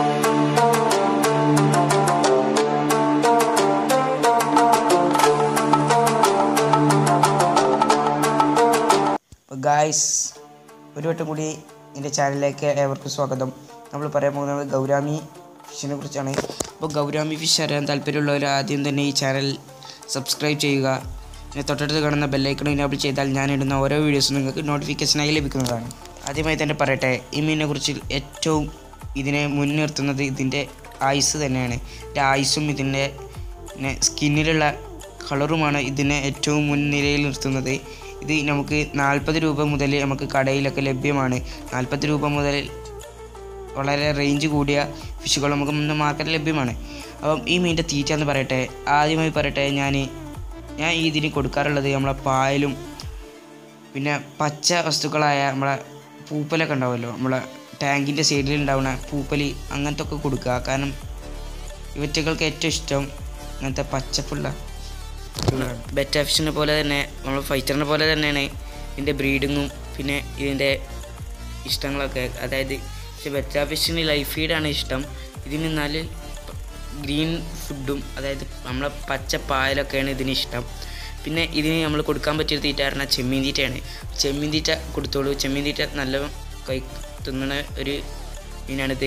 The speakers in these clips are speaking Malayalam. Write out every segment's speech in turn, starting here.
ഗായ്സ് ഒരു വട്ടം കൂടി എൻ്റെ ചാനലിലേക്ക് ഏവർക്കും സ്വാഗതം നമ്മൾ പറയാൻ പോകുന്നത് ഗൗരാമി ഫിഷിനെ കുറിച്ചാണ് അപ്പോൾ ഗൗരാമി ഫിഷ് അറിയാൻ താല്പര്യമുള്ളവർ ആദ്യം തന്നെ ഈ ചാനൽ സബ്സ്ക്രൈബ് ചെയ്യുക പിന്നെ തൊട്ടടുത്ത് കാണുന്ന ബെല്ലൈക്കൺ ഇനാബിൾ ചെയ്താൽ ഞാൻ ഇടുന്ന ഓരോ വീഡിയോസും നിങ്ങൾക്ക് നോട്ടിഫിക്കേഷനായി ലഭിക്കുന്നതാണ് ആദ്യമായി തന്നെ പറയട്ടെ ഈ മീനിനെ കുറിച്ച് ഏറ്റവും ഇതിനെ മുൻനിർത്തുന്നത് ഇതിൻ്റെ ആയുസ് തന്നെയാണ് ഇതിൻ്റെ ആയുസ്സും ഇതിൻ്റെ പിന്നെ സ്കിന്നിലുള്ള കളറുമാണ് ഇതിനെ ഏറ്റവും മുൻനിരയിൽ നിർത്തുന്നത് ഇത് നമുക്ക് നാൽപ്പത് രൂപ മുതൽ നമുക്ക് കടയിലൊക്കെ ലഭ്യമാണ് നാൽപ്പത് രൂപ മുതൽ വളരെ റേഞ്ച് കൂടിയ ഫിഷുകൾ നമുക്ക് ഇന്ന് മാർക്കറ്റിൽ ലഭ്യമാണ് അപ്പം ഈ മീനിൻ്റെ തീറ്റ എന്ന് പറയട്ടെ ആദ്യമായി പറയട്ടെ ഞാൻ ഞാൻ ഇതിന് കൊടുക്കാറുള്ളത് നമ്മളെ പായലും പിന്നെ പച്ച വസ്തുക്കളായ നമ്മളെ പൂപ്പലൊക്കെ ഉണ്ടാവുമല്ലോ നമ്മളെ ടാങ്കിൻ്റെ സൈഡിൽ ഉണ്ടാവുന്ന പൂപ്പൽ അങ്ങനത്തെ ഒക്കെ കൊടുക്കുക കാരണം ഇവറ്റകൾക്ക് ഏറ്റവും ഇഷ്ടം അങ്ങനത്തെ പച്ചപ്പുള്ള ബെറ്റ ഫിഷിനെ പോലെ തന്നെ നമ്മൾ ഫൈറ്ററിനെ പോലെ തന്നെയാണ് ഇതിൻ്റെ ബ്രീഡിങ്ങും പിന്നെ ഇതിൻ്റെ ഇഷ്ടങ്ങളൊക്കെ അതായത് പക്ഷെ ബെറ്റ ഫിഷിന് ലൈഫ് ഫീഡാണ് ഇഷ്ടം ഇതിന് നല്ല ഗ്രീൻ ഫുഡും അതായത് നമ്മളെ പച്ച പായലൊക്കെയാണ് ഇതിന് ഇഷ്ടം പിന്നെ ഇതിന് നമ്മൾ കൊടുക്കാൻ പറ്റിയ തീറ്റ പറഞ്ഞാൽ ചെമ്മീൻ തീറ്റയാണ് ചെമ്മീൻ തീറ്റ കൊടുത്തോളൂ ചെമ്മീൻ തീറ്റ നല്ല കൈ തിന്നണ ഒരു മീനാണിത്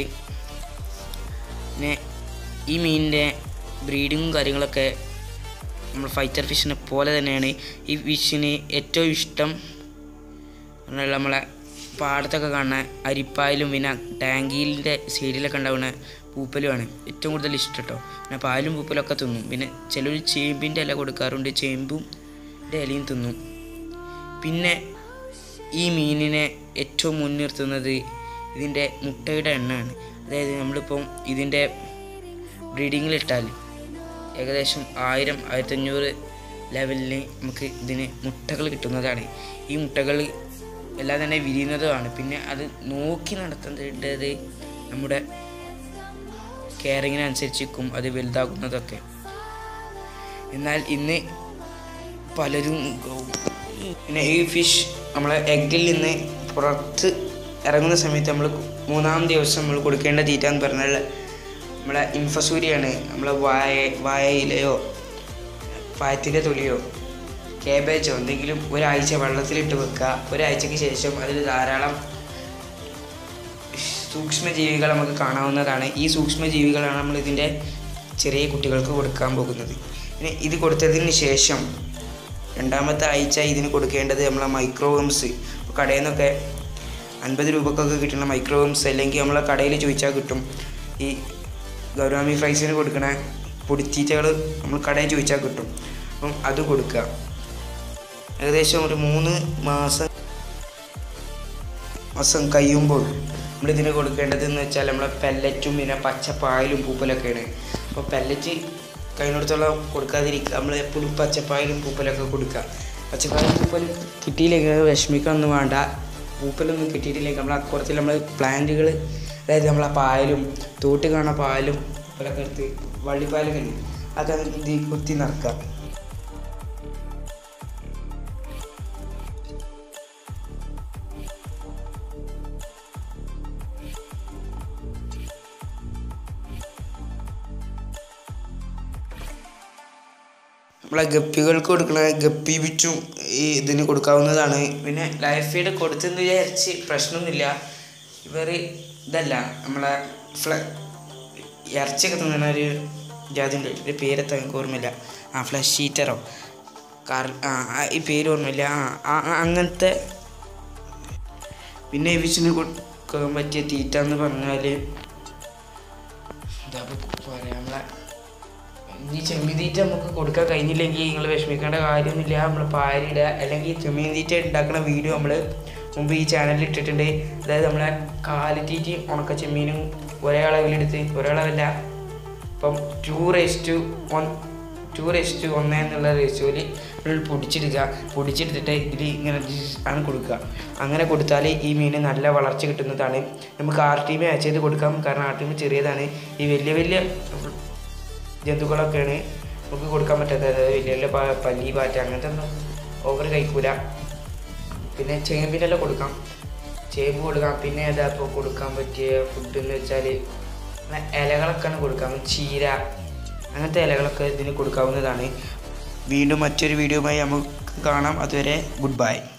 പിന്നെ ഈ മീനിൻ്റെ ബ്രീഡിങ്ങും കാര്യങ്ങളൊക്കെ നമ്മൾ ഫൈറ്റർ ഫിഷിനെ പോലെ തന്നെയാണ് ഈ ഫിഷിന് ഏറ്റവും ഇഷ്ടം പറഞ്ഞാൽ നമ്മളെ പാടത്തൊക്കെ കാണുന്ന അരിപ്പായലും പിന്നെ ടാങ്കിലിൻ്റെ സൈഡിലൊക്കെ ഉണ്ടാവുന്ന പൂപ്പലുമാണ് ഏറ്റവും കൂടുതൽ ഇഷ്ടം കേട്ടോ പിന്നെ പാലും പൂപ്പലൊക്കെ തിന്നും പിന്നെ ചിലർ ചേമ്പിൻ്റെ ഇല കൊടുക്കാറുണ്ട് ചേമ്പും ഇലയും തിന്നും പിന്നെ ഈ മീനിനെ ഏറ്റവും മുൻനിർത്തുന്നത് ഇതിൻ്റെ മുട്ടയുടെ എണ്ണമാണ് അതായത് നമ്മളിപ്പം ഇതിൻ്റെ ബ്രീഡിങ്ങിലിട്ടാൽ ഏകദേശം ആയിരം ആയിരത്തഞ്ഞൂറ് ലെവലിൽ നമുക്ക് ഇതിന് മുട്ടകൾ കിട്ടുന്നതാണ് ഈ മുട്ടകൾ എല്ലാം തന്നെ വിരിയുന്നതുമാണ് പിന്നെ അത് നോക്കി നടത്തേണ്ടത് നമ്മുടെ കെയറിങ്ങിനനുസരിച്ചിരിക്കും അത് വലുതാകുന്നതൊക്കെ എന്നാൽ ഇന്ന് പലരും പിന്നെ ഈ ഫിഷ് നമ്മളെ എഗ്ഗിൽ നിന്ന് പുറത്ത് ഇറങ്ങുന്ന സമയത്ത് നമ്മൾ മൂന്നാം ദിവസം നമ്മൾ കൊടുക്കേണ്ട തീറ്റ എന്ന് പറഞ്ഞാൽ നമ്മളെ ഇൻഫസൂരിയാണ് നമ്മളെ വായ വായയിലയോ പായത്തിൻ്റെ തൊലിയോ കേബേജോ എന്തെങ്കിലും ഒരാഴ്ച വെള്ളത്തിലിട്ട് വെക്കുക ഒരാഴ്ചയ്ക്ക് ശേഷം അതിൽ ധാരാളം സൂക്ഷ്മജീവികൾ നമുക്ക് കാണാവുന്നതാണ് ഈ സൂക്ഷ്മജീവികളാണ് നമ്മൾ ഇതിൻ്റെ ചെറിയ കുട്ടികൾക്ക് കൊടുക്കാൻ പോകുന്നത് പിന്നെ ഇത് കൊടുത്തതിന് ശേഷം രണ്ടാമത്തെ ആഴ്ച ഇതിന് കൊടുക്കേണ്ടത് നമ്മളെ മൈക്രോവംസ് കടയിൽ നിന്നൊക്കെ അൻപത് രൂപക്കൊക്കെ കിട്ടുന്ന മൈക്രോവംസ് അല്ലെങ്കിൽ നമ്മളെ കടയിൽ ചോദിച്ചാൽ കിട്ടും ഈ ഗൗരാമി ഫ്രൈസിന് കൊടുക്കണ പൊടിത്തീറ്റകൾ നമ്മൾ കടയിൽ ചോദിച്ചാൽ കിട്ടും അപ്പം അത് കൊടുക്കുക ഏകദേശം ഒരു മൂന്ന് മാസം മാസം കഴിയുമ്പോൾ നമ്മളിതിന് കൊടുക്കേണ്ടതെന്ന് വെച്ചാൽ നമ്മളെ പെല്ലറ്റും പിന്നെ പച്ചപ്പായലും പൂപ്പലൊക്കെയാണ് അപ്പോൾ പെല്ലറ്റ് കഴിഞ്ഞിടത്തോളം കൊടുക്കാതിരിക്കുക നമ്മൾ എപ്പോഴും പച്ചപ്പായലും പൂപ്പലൊക്കെ കൊടുക്കുക പച്ചപ്പായലും പൂപ്പലും കിട്ടിയില്ലെങ്കിൽ വിഷമിക്കൊന്നും വേണ്ട പൂപ്പലൊന്നും കിട്ടിയിട്ടില്ലെങ്കിൽ നമ്മൾ അക്കുറത്തിൽ നമ്മൾ പ്ലാന്റുകൾ അതായത് നമ്മളെ പായലും തോട്ട് കാണുന്ന പായലും പൂപ്പലൊക്കെ എടുത്ത് വള്ളിപ്പായലൊക്കെ ഉണ്ട് അതൊക്കെ ഇത് കുത്തി നടക്കുക നമ്മളെ ഗപ്പികൾക്ക് കൊടുക്കുന്ന ഗപ്പി ബിറ്റും ഈ ഇതിന് കൊടുക്കാവുന്നതാണ് പിന്നെ ലൈഫ് ഫീഡ് കൊടുത്തെന്ന് വിചാരിച്ച് പ്രശ്നമൊന്നുമില്ല ഇവർ ഇതല്ല നമ്മളെ ഫ്ല ഇറച്ചിയൊക്കെ തിന്നുന്ന ഒരു ജാതി ഉണ്ട് ഒരു പേരെത്താൻ എനിക്ക് ഓർമ്മയില്ല ആ ഫ്ലഷ് ഹീറ്ററോ കാർ ആ ആ, ഈ പേര് ഓർമ്മയില്ല ആ ആ, ആ, അങ്ങനത്തെ പിന്നെ ഈ ഫിഷിന് കൊടുക്കാൻ പറ്റിയ തീറ്റ എന്ന് പറഞ്ഞാൽ എന്താ പറയാ നമ്മളെ ഇനി ചെമ്മീൻ തീറ്റ നമുക്ക് കൊടുക്കാൻ കഴിഞ്ഞില്ലെങ്കിൽ നിങ്ങൾ വിഷമിക്കേണ്ട കാര്യമൊന്നുമില്ല നമ്മൾ പാരിടുക അല്ലെങ്കിൽ ചെമ്മീൻ തീറ്റ ഉണ്ടാക്കുന്ന വീഡിയോ നമ്മൾ മുമ്പ് ഈ ചാനലിൽ ഇട്ടിട്ടുണ്ട് അതായത് നമ്മളെ കാലിത്തീറ്റയും ഉണക്ക ചെമ്മീനും ഒരേ അളവിലെടുത്ത് ഒരേ അളവല്ല ഇപ്പം two raise to one two raise to ഒന്ന് എന്നുള്ള റേഷ്യോയിൽ നമ്മൾ പൊടിച്ചെടുക്കുക പൊടിച്ചെടുത്തിട്ട് ഇതിൽ ഇങ്ങനെ ജിസ് ആണ് കൊടുക്കുക അങ്ങനെ കൊടുത്താൽ ഈ മീന് നല്ല വളർച്ച കിട്ടുന്നതാണ് നമുക്ക് ആർ ടി ബി ചെയ്ത് കൊടുക്കാം കാരണം ആർ ടി ബി ചെറിയതാണ് ഈ വലിയ വലിയ ജന്തുക്കളൊക്കെയാണ് നമുക്ക് കൊടുക്കാൻ പറ്റാത്തത് അതായത് വലിയ വലിയ പ- പല്ലി പാറ്റ അങ്ങനത്തെ ഒന്നും ഓവർ കഴിക്കൂല പിന്നെ ചേമ്പിനെല്ലാം കൊടുക്കാം ചേമ്പ് കൊടുക്കാം പിന്നെ ഏതാ ഇപ്പോൾ കൊടുക്കാൻ പറ്റിയ ഫുഡ് എന്ന് വെച്ചാൽ അങ്ങനെ ഇലകളൊക്കെയാണ് കൊടുക്കാം ചീര അങ്ങനത്തെ ഇലകളൊക്കെ ഇതിന് കൊടുക്കാവുന്നതാണ് വീണ്ടും മറ്റൊരു വീഡിയോയുമായി നമുക്ക് കാണാം അതുവരെ ഗുഡ് ബൈ